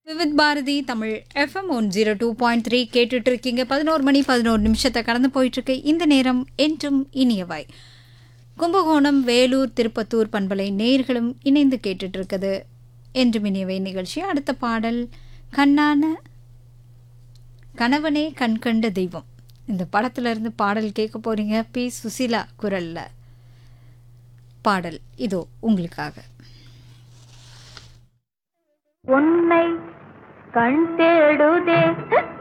Vividh Bharati Tamil FM one zero two point three கேட்டுட்டு இருக்கீங்க பதினோரு மணி பதினோரு நிமிஷத்தை கடந்து போயிட்டு இருக்கு இந்த நேரம் என்றும் இனியவாய் கும்பகோணம் வேலூர் திருப்பத்தூர் பண்பலை நேர்களும் இணைந்து கேட்டுட்டு இருக்குது என்றும் இனியவை நிகழ்ச்சி அடுத்த பாடல் கண்ணான கணவனே கண்கண்ட தெய்வம் இந்த படத்துல இருந்து பாடல் கேட்க போறீங்க பி சுசிலா குரல்ல பாடல் இதோ உங்களுக்காக உன்னை கண் தேடுதே